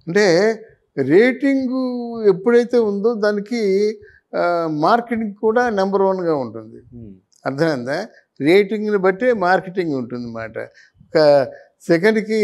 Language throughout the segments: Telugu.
అంటే రేటింగు ఎప్పుడైతే ఉందో దానికి మార్కెటింగ్ కూడా నెంబర్ వన్గా ఉంటుంది ఉమ్, అర్థమైందా రేటింగ్ని బట్టే మార్కెటింగ్ ఉంటుంది అన్నమాట ఒక సెకండ్కి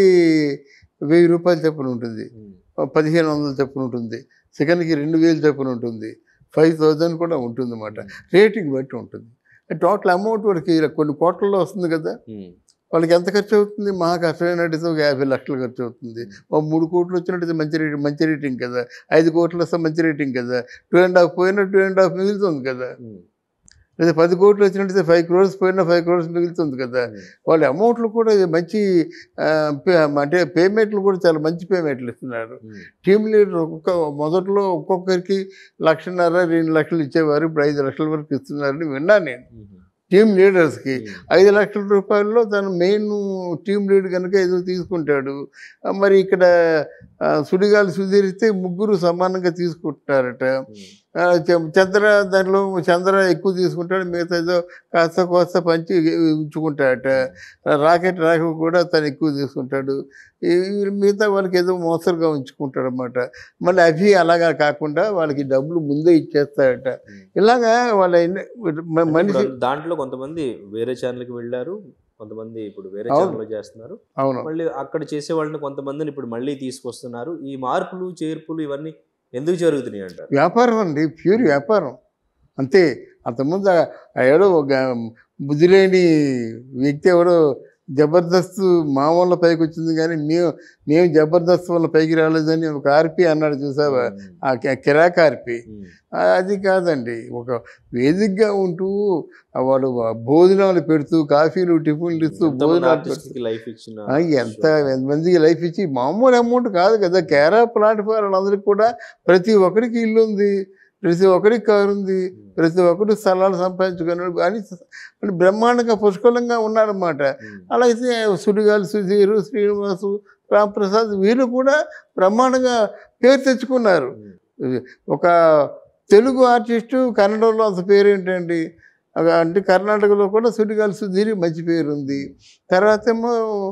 వెయ్యి రూపాయలు చొప్పున ఉంటుంది ఉమ్, పదిహేను వందలు చొప్పున ఉంటుంది సెకండ్కి రెండు వేలు చొప్పున ఉంటుంది ఫైవ్ థౌజండ్ కూడా ఉంటుంది అన్నమాట రేటింగ్ బట్టి ఉంటుంది టోటల్ అమౌంట్ వాళ్ళకి కొన్ని కోట్లలో వస్తుంది కదా ఉమ్, వాళ్ళకి ఎంత ఖర్చు అవుతుంది మా కష్టమైనట్టయితే ఒక యాభై లక్షలు ఖర్చు అవుతుంది ఒక మూడు కోట్లు వచ్చినట్టయితే మంచి రేటింగ్ మంచి రేటింగ్ కదా ఐదు కోట్లు వస్తే మంచి రేటింగ్ కదా టూ అండ్ హాఫ్ పోయినా టూ అండ్ హాఫ్ మిగులుతుంది కదా ఉమ్, లేదా పది కోట్లు వచ్చినట్టయితే ఫైవ్ క్రోర్స్ పోయినా ఫైవ్ క్రోర్స్ మిగులుతుంది కదా ఉమ్, వాళ్ళ అమౌంట్లు కూడా మంచి ఆ, పే- అంటే పేమెంట్లు కూడా చాలా మంచి పేమెంట్లు ఇస్తున్నారు ఉమ్, టీమ్ లీడర్ ఒక్కొక్క మొదట్లో ఒక్కొక్కరికి లక్షన్నర రెండు లక్షలు ఇచ్చేవారు ఇప్పుడు ఐదు లక్షల వరకు ఇస్తున్నారని విన్నాను నేను ఉమ్, టీమ్ లీడర్స్కి ఉమ్, ఐదు లక్షల రూపాయల్లో తను మెయిన్ టీం లీడ్ కనుక ఏదో తీసుకుంటాడు ఆ, మరి ఇక్కడ ఆ, సుడిగాలి సుధీరితే ముగ్గురు సమానంగా తీసుకుంటున్నారట ఉమ్, ఆ, చ- చంద్ర దాంట్లో చంద్ర ఎక్కువ తీసుకుంటాడు మిగతా ఏదో కాస్త కోస్త పంచి ఉంచుకుంటాడట రాకెట్ రాఘవ్ కూడా తను ఎక్కువ తీసుకుంటాడు ఈ ఈ మిగతా వాళ్ళకి ఏదో మోసరుగా ఉంచుకుంటాడు అనమాట మళ్ళీ అవి అలాగా కాకుండా వాళ్ళకి డబ్బులు ముందే ఇచ్చేస్తాడట ఉమ్. ఇలాగా వాళ్ళ ఎన్ని- మ- అంటే మనిషి ఇప్పుడు దాంట్లో కొంతమంది వేరే ఛానల్కి వెళ్ళారు కొంతమంది ఇప్పుడు వేరే అవును. ఛానల్లో చేస్తున్నారు అవును మళ్ళీ అక్కడ చేసే వాళ్ళని కొంతమందిని ఇప్పుడు మళ్ళీ తీసుకొస్తున్నారు ఈ మార్పులు చేర్పులు ఇవన్నీ ఎందుకు జరుగుతున్నాయి అంటారు వ్యాపారం అండి ప్యూర్ వ్యాపారం అంతే అంతకుముందు ఆ- ఆ ఎవడో ఒక బుద్ధి లేని వ్యక్తి ఎవడో జబర్దస్త్ మా వల్ల పైకి వచ్చింది కానీ మేము మేము జబర్దస్త్ వల్ల పైకి రాలేదని ఒక ఆర్పి అన్నాడు చూసావా ఆ కి- కిరాక్ ఆర్పి ఉమ్, ఆ, అది కాదండి ఒక వేదికగా ఉంటూ ఆ వాడు భోజనాలు పెడుతూ కాఫీలు టిఫిన్లు ఇస్తూ ఎంతమంది భోజనాలు artist పెడుతూ కి లైఫ్ ఇచ్చిన ఆ, ఎంత ఎంతమందికి లైఫ్ ఇచ్చి మామూలు అమౌంట్ కాదు కదా కేరా ప్లాట్ఫామ్ అందరికి కూడా ప్రతి ఒక్కరికి ఇల్లు ఉంది ప్రతి ఒక్కరికి కారు ఉంది ప్రతి ఒక్కరు స్థలాలు సంపాదించుకున్నాడు అని అని బ్రహ్మాండంగా పుష్కలంగా ఉన్నారన్నమాట ఉమ్, అలాగే సుడిగాలి సుధీరు శ్రీనివాసు రాంప్రసాద్ వీళ్ళు కూడా బ్రహ్మాండంగా పేరు తెచ్చుకున్నారు ఉమ్, ఒక తెలుగు ఆర్టిస్టు కన్నడంలో అంత పేరు ఏంటండి అగ- అంటే కర్ణాటకలో కూడా సుడిగాలి సుధీరి మంచి పేరు ఉంది తర్వాత ఏమో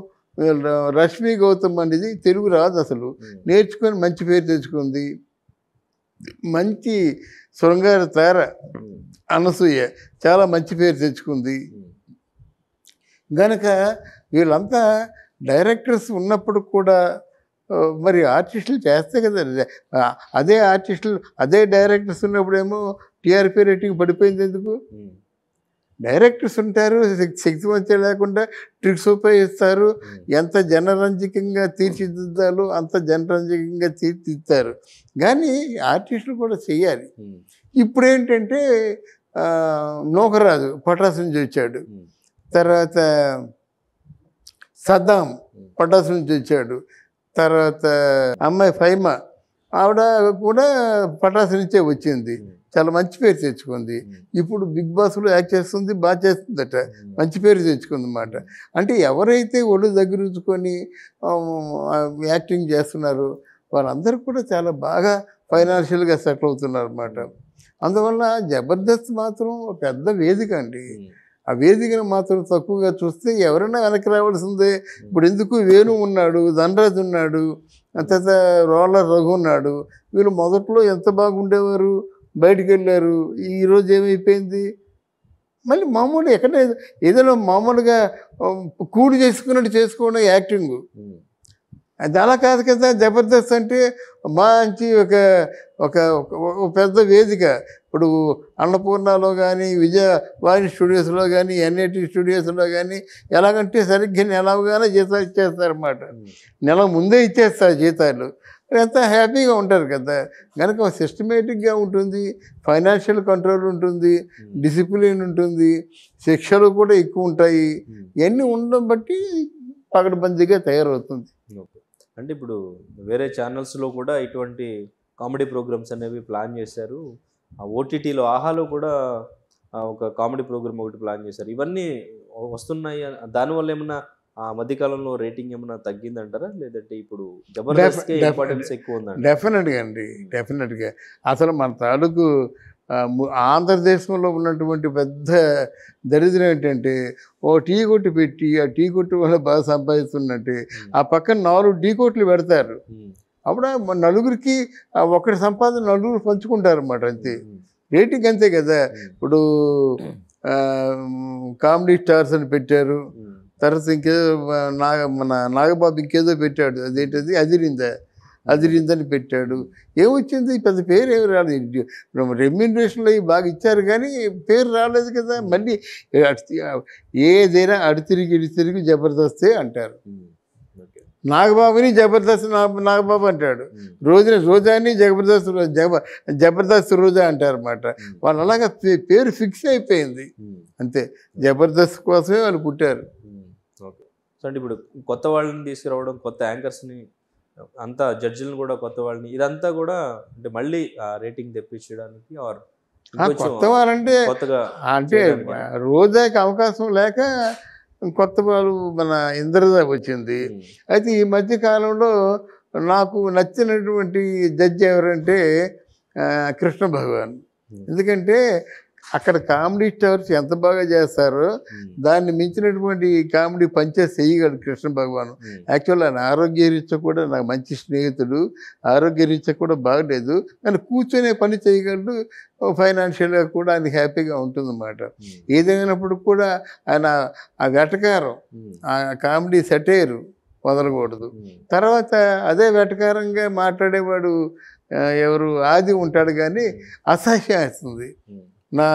రష్మి గౌతమ్ అనేది తెలుగు రాదు అసలు ఉమ్, నేర్చుకొని మంచి పేరు తెచ్చుకుంది మంచి శృంగార తార ఉమ్, అనసూయ చాలా మంచి పేరు తెచ్చుకుంది ఉమ్, గనక వీళ్ళంతా డైరెక్టర్స్ ఉన్నప్పుడు కూడా ఆ, మరి ఆర్టిస్టులు చేస్తే కదా ఆ, అదే ఆర్టిస్టులు అదే డైరెక్టర్స్ ఉన్నప్పుడేమో టీఆర్పీ రేటింగ్ పడిపోయింది ఎందుకు ఉమ్, డైరెక్టర్స్ ఉంటారు శక్- శక్తివంతం లేకుండా ట్రిక్స్ ఉపయోగిస్తారు ఉమ్, ఎంత జనరంజకంగా తీర్చిదిద్దాలో అంత జనరంజకంగా తీర్చిదిద్దారు కానీ ఆర్టిస్టులు కూడా చేయాలి ఉమ్, ఇప్పుడు ఏంటంటే ఆ, నూకరాజు పటాసు నుంచి వచ్చాడు ఉమ్, తర్వాత సద్దాం పటాసు నుంచి వచ్చాడు తర్వాత అమ్మాయి ఫైమా ఆవిడ కూడా పటాసు నుంచే వచ్చింది ఉమ్, చాలా మంచి పేరు తెచ్చుకుంది ఉమ్, ఇప్పుడు బిగ్ బాస్లో యాక్ట్ చేస్తుంది బాగా చేస్తుందట ఉమ్, మంచి పేరు తెచ్చుకుంది అన్నమాట అంటే ఎవరైతే ఒళ్ళు దగ్గర ఉంచుకొని ఆ, యాక్టింగ్ చేస్తున్నారో వాళ్ళందరూ కూడా చాలా బాగా ఫైనాన్షియల్గా సెటిల్ అవుతున్నారు అన్నమాట అందువల్ల జబర్దస్త్ మాత్రం ఒక పెద్ద వేదిక అండి ఉమ్, ఆ వేదికను మాత్రం తక్కువగా చూస్తే ఎవరైనా వెనక్కి రావాల్సిందే ఇప్పుడు ఎందుకు వేణు ఉన్నాడు ధనరాజ్ ఉన్నాడు తర్వాత రోలర్ రఘు ఉన్నాడు వీళ్ళు మొదట్లో ఎంత బాగుండేవారు బయటికి వెళ్ళారు ఈరోజు ఏమైపోయింది మళ్ళీ మామూలు ఎక్కడ ఏదైనా మామూలుగా ఆ, కూడి చేసుకున్నట్టు చేసుకోవడం యాక్టింగ్ ఉమ్, అది అలా కాదు కదా జబర్దస్త్ అంటే మంచి ఒక ఒక ఒక- ఒక పెద్ద వేదిక ఇప్పుడు అన్నపూర్ణలో కానీ విజయ వాణి స్టూడియోస్లో కానీ ఎన్ఐటి స్టూడియోస్లో కానీ ఎలాగంటే సరిగ్గా నెలగానే జీతాలు ఇచ్చేస్తారన్నమాట ఉమ్, నెల ముందే ఇచ్చేస్తారు జీతాలు మరి ఎంత హ్యాపీగా ఉంటారు కదా కనుక సిస్టమేటిక్గా ఉంటుంది ఫైనాన్షియల్ కంట్రోల్ ఉంటుంది డిసిప్లిన్ ఉంటుంది శిక్షలు కూడా ఎక్కువ ఉంటాయి ఉమ్. ఇవన్నీ ఉండడం బట్టి పకడ్బందీగా తయారవుతుంది ఓకే అంటే ఇప్పుడు వేరే ఛానల్స్లో కూడా ఇటువంటి కామెడీ ప్రోగ్రామ్స్ అనేవి ప్లాన్ చేశారు ఆ ఓటీటీలో ఆహాలో కూడా ఆ, ఒక కామెడీ ప్రోగ్రామ్ ఒకటి ప్లాన్ చేశారు ఇవన్నీ వస్తున్నాయి అని- దానివల్ల ఏమన్నా ఆ మధ్యకాలంలో రేటింగ్ ఏమన్నా తగ్గిందంటారా లేదంటే ఇప్పుడు జబర్దస్త్ Def- ఇంపార్టెన్స్ ఎక్కువ ఉందంట డెఫినెట్గా అండి డెఫినెట్గా అసలు మన తాలూకు ఆ, ము- ఆంధ్రదేశంలో ఉన్నటువంటి పెద్ద దరిద్రం ఏంటంటే ఓ టీ కొట్టు పెట్టి ఆ టీ కొట్టు వల్ల బాగా సంపాదిస్తున్నట్టు ఆ పక్కన నాలుగు టీ కొట్లు పెడతారు అప్పుడు ఆ నలుగురికి ఆ ఒకటి సంపాదన నలుగురు పంచుకుంటారు అన్నమాట అంతే రేటింగ్ అంతే కదా ఇప్పుడు ఆ, కామెడీ స్టార్స్ అని పెట్టారు తర్వాత ఇంకేదో ఆ, నాగ మన నాగబాబు ఇంకేదో పెట్టాడు అదేంటది అదిరిందా అదిరిందని పెట్టాడు ఏమొచ్చింది పెద్ద పేరు ఏమి రాలేదు రెమ్యూనరేషన్లో బాగా ఇచ్చారు కానీ పేరు రాలేదు కదా మళ్ళీ అటు- ఏదైనా అడు తిరిగి ఇటు తిరిగి జబర్దస్తే అంటారు నాగబాబుని జబర్దస్త్ నా- నాగబాబు అంటాడు రోజున రోజాని జబర్దస్త్ రోజా జబ జబర్దస్త్ రోజా అంటారు అనమాట వాళ్ళు అలాగా పే- పేరు ఫిక్స్ అయిపోయింది అంతే జబర్దస్త్ కోసమే వాళ్ళు పుట్టారు ఓకే సో అంటే ఇప్పుడు కొత్త వాళ్ళని తీసుకురావడం కొత్త యాంకర్స్ని అంతా జడ్జిలను కూడా కొత్త వాళ్ళని ఇదంతా కూడా అంటే మళ్ళీ ఆ రేటింగ్ తెప్పించడానికి ఆర్ ఆ కొత్త వాళ్ళంటే కొత్తగా అంటే చేయడానికి. రోజాకి అవకాశం లేక కొత్త వాళ్ళు మన ఇంద్రజ వచ్చింది ఉమ్, అయితే ఈ మధ్య కాలంలో నాకు నచ్చినటువంటి జడ్జి ఎవరంటే ఆ, కృష్ణ భగవాన్ ఎందుకంటే అక్కడ కామెడీ స్టార్స్ ఎంత బాగా చేస్తారో ఉమ్, దాన్ని మించినటువంటి కామెడీ పంచే చేయగలడు కృష్ణ భగవాన్ ఉమ్, యాక్చువల్ ఆయన ఆరోగ్య రీత్యా కూడా నాకు మంచి స్నేహితుడు ఆరోగ్య రీత్యా కూడా బాగలేదు కానీ కూర్చొనే పని చేయగలడు ఫైనాన్షియల్గా కూడా ఆయన హ్యాపీగా ఉంటుందన్నమాట ఉమ్, ఏదైనప్పుడు కూడా ఆయన ఆ వెటకారం ఉమ్, ఆ కామెడీ సెటైరు వదలకూడదు ఉమ్, తర్వాత అదే వెటకారంగా మాట్లాడేవాడు ఆ, ఎవరు ఆది ఉంటాడు కానీ అసహ్యం వేస్తుంది ఉమ్, నా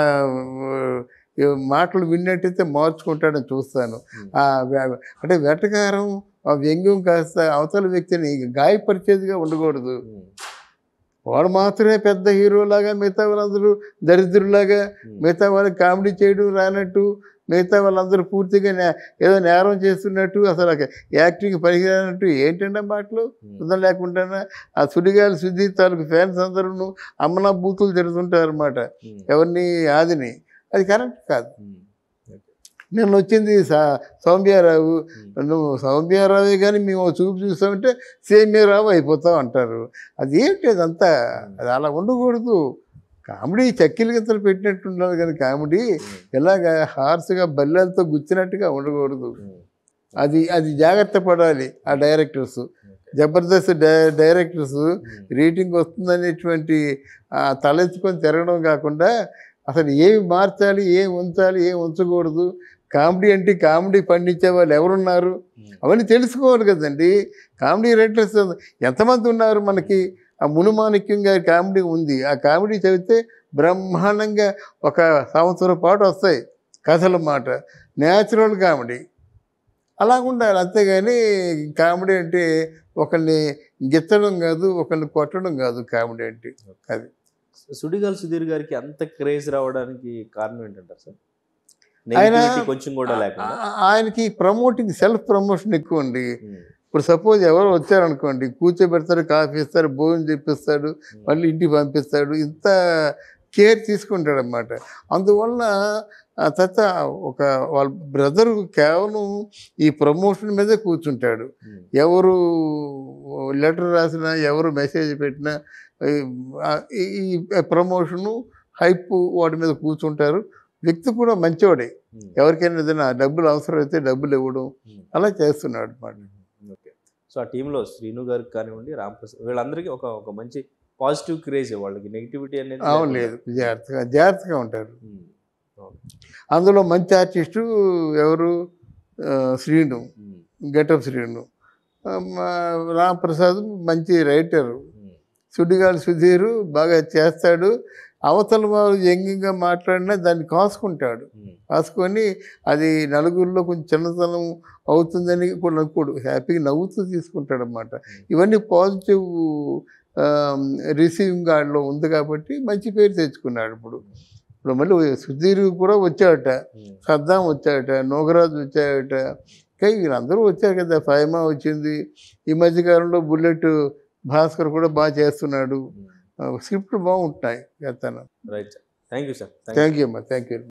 ఆ, మాటలు విన్నట్టయితే మార్చుకుంటాడని చూస్తాను ఉమ్, ఆ వ్య- అంటే వెటకారం ఆ వ్యంగ్యం కాస్త అవతల వ్యక్తిని గాయపరిచేదిగా ఉండకూడదు ఉమ్, వాడు మాత్రమే పెద్ద హీరోలాగా మిగతా వాళ్ళందరూ దరిద్రులాగా ఉమ్, మిగతా వాళ్ళకి కామెడీ చేయడం రానట్టు మిగతా వాళ్ళందరూ పూర్తిగా నే- ఏదో నేరం చేస్తున్నట్టు అసలు యాక్టింగ్ పనికిరానట్టు ఏంటంటే మాటలు ఉమ్, అర్థం లేకుండా ఆ సుడిగాలి శుద్ధి తాలూకు ఫ్యాన్స్ అందరూ అమ్మన బూతులు తిడుతుంటారు అనమాట ఉమ్, ఎవరిని ఆదిని అది కరెక్ట్ కాదు ఉమ్, ఓకే. నిన్న వచ్చింది సా సౌమ్యారావు ఉమ్, నువ్వు సౌమ్యారావే కానీ మేము చూపు చూస్తామంటే సేమ్యారావు అయిపోతావు అంటారు అది ఏంటి అదంతా అది అలా ఉండకూడదు కామెడీ చక్కిల గింతలు పెట్టినట్టు ఉండాలి కానీ కామెడీ ఉమ్, ఇలాగ హార్స్గా బల్లెలతో గుచ్చినట్టుగా ఉండకూడదు ఉమ్, అది అది జాగ్రత్త పడాలి ఆ డైరెక్టర్స్ ఓకే. జబర్దస్త్ డై డైరెక్టర్స్ ఉమ్, రేటింగ్ వస్తుందనేటువంటి ఆ తలెత్తుకొని తిరగడం కాకుండా అసలు ఏమి మార్చాలి ఏం ఉంచాలి ఏం ఉంచకూడదు కామెడీ అంటే కామెడీ పండించే వాళ్ళు ఎవరున్నారు ఉమ్, అవన్నీ తెలుసుకోవాలి కదండి కామెడీ రైటర్స్ ఎంతమంది ఉన్నారు మనకి ఆ మునుమాణిక్యం గారి కామెడీ ఉంది ఆ కామెడీ చదివితే బ్రహ్మాండంగా ఒక సంవత్సరం పాటు వస్తాయి కథల మాట న్యాచురల్ కామెడీ అలా ఉండాలి అంతేగాని కామెడీ అంటే ఒకరిని గిత్తడం కాదు ఒకరిని కొట్టడం కాదు కామెడీ అంటే అది సుడిగాలి సుధీర్ గారికి అంత క్రేజ్ రావడానికి కారణం ఏంటంటారు సార్ ఆయన- నెగిటివిటీ కొంచెం కూడా లేకుండా ఆ- ఆయనకి ప్రమోటింగ్ సెల్ఫ్ ప్రమోషన్ ఎక్కువ అండి ఉమ్, ఇప్పుడు సపోజ్ ఎవరు వచ్చారనుకోండి కూర్చోబెడతారు కాఫీ ఇస్తారు భోజనం తెప్పిస్తాడు మళ్ళీ ఇంటికి పంపిస్తాడు ఇంత కేర్ తీసుకుంటాడు అనమాట అందువల్ల ఆ తర్వాత ఒక వాళ్ళ బ్రదరు కేవలం ఈ ప్రమోషన్ మీదే కూర్చుంటాడు ఉమ్, ఎవరు లెటర్ రాసినా ఎవరు మెసేజ్ పెట్టినా ఈ ఈ ప్రమోషను హైప్ వాటి మీద కూర్చుంటారు వ్యక్తి కూడా మంచివాడే ఉమ్, ఎవరికైనా ఏదైనా డబ్బులు అవసరం అయితే డబ్బులు ఇవ్వడం ఉమ్. అలా చేస్తున్నాడు అనమాట ఓకే సో ఆ టీంలో శ్రీను గారికి కానివ్వండి రామప్రసాద్ వీళ్ళందరికీ ఒక ఒక మంచి పాజిటివ్ క్రేజ్ వాళ్ళకి నెగిటివిటీ అనేది అవును లేకుండా. లేదు జాగ్రత్తగా జాగ్రత్తగా ఉంటారు ఉమ్, అవును. అందులో మంచి ఆర్టిస్టు ఎవరు ఆ, శ్రీను ఉమ్, గెటప్ శ్రీను ఆ, మా రామప్రసాద్ మంచి రైటరు ఉమ్, సుడిగాలి సుధీరు బాగా చేస్తాడు అవతల వారు వ్యంగ్యంగా మాట్లాడినా దాన్ని కాసుకుంటాడు ఉమ్, కాసుకొని అది నలుగురిలో కొంచెం చిన్నతనం అవుతుందని కూడా అనుకోడు హ్యాపీగా నవ్వుతూ తీసుకుంటాడు అనమాట ఇవన్నీ పాజిటివ్ రిసీవింగ్ గార్డ్లో ఉంది కాబట్టి మంచి పేరు తెచ్చుకున్నాడు ఇప్పుడు ఇప్పుడు మళ్ళీ సుధీర్ కూడా వచ్చాడట ఉమ్, సద్దాం వచ్చాడట నోగరాజు వచ్చాడట ఇంకా వీళ్ళందరూ వచ్చారు కదా ఫైమా వచ్చింది ఈ మధ్యకాలంలో బుల్లెట్ భాస్కర్ కూడా బాగా చేస్తున్నాడు ఉమ్. స్క్రిప్ట్ బాగుంటున్నాయి చేస్తాను right sir thank you sir thank you అమ్మా థ్యాంక్ యూ